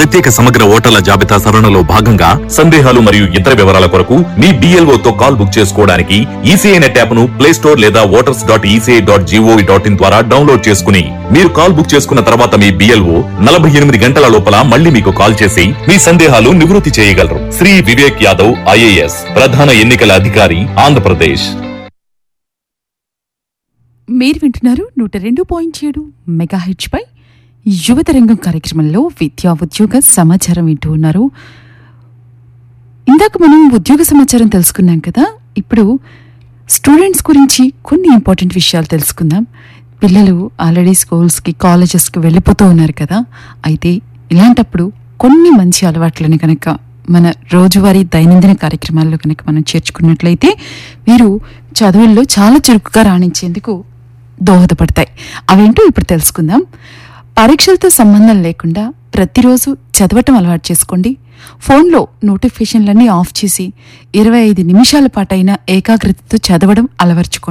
ప్రత్యేక సమగ్ర ఓటర్ల జాబితా సవరణలో భాగంగా సందేహాలు మరియు ఇతర వివరాల కొరకు మీ BLO తో కాల్ బుక్ చేసుకోవడానికి ఈసీఐ నెట్ యాప్ ను ప్లే స్టోర్ లేదా voters dot ECI dot gov dot in ద్వారా డౌన్లోడ్ చేసుకుని మీరు కాల్ బుక్ చేసుకున్న తర్వాత మీ బిఎల్ఓ నలభై ఎనిమిది గంటల లోపల మళ్ళీ మీకు కాల్ చేసి మీ సందేహాలు నివృత్తి చేయగలరు శ్రీ వివేక్ యాదవ్ ఐఏఎస్ ప్రధాన ఎన్నికల అధికారి ఆంధ్రప్రదేశ్ మీరు వింటున్నారు నూట రెండు పాయింట్ ఏడు మెగా పై యువత రంగం కార్యక్రమంలో విద్యా ఉద్యోగ సమాచారం వింటూ ఉన్నారు ఇందాక మనం ఉద్యోగ సమాచారం తెలుసుకున్నాం కదా ఇప్పుడు స్టూడెంట్స్ గురించి కొన్ని ఇంపార్టెంట్ విషయాలు తెలుసుకుందాం పిల్లలు ఆల్రెడీ స్కూల్స్కి కాలేజెస్కి వెళ్ళిపోతూ ఉన్నారు కదా అయితే ఇలాంటప్పుడు కొన్ని మంచి అలవాట్లని కనుక మన రోజువారీ దైనందిన కార్యక్రమాల్లో కనుక మనం చేర్చుకున్నట్లయితే వీరు చదువుల్లో చాలా చురుకుగా రాణించేందుకు దోహదపడతాయి అవేంటో ఇప్పుడు తెలుసుకుందాం పరీక్షలతో సంబంధం లేకుండా ప్రతిరోజు చదవటం అలవాటు చేసుకోండి ఫోన్లో నోటిఫికేషన్లన్నీ ఆఫ్ చేసి ఇరవై ఐదు నిమిషాల పాటైనా ఏకాగ్రతతో చదవడం అలవర్చుకోండి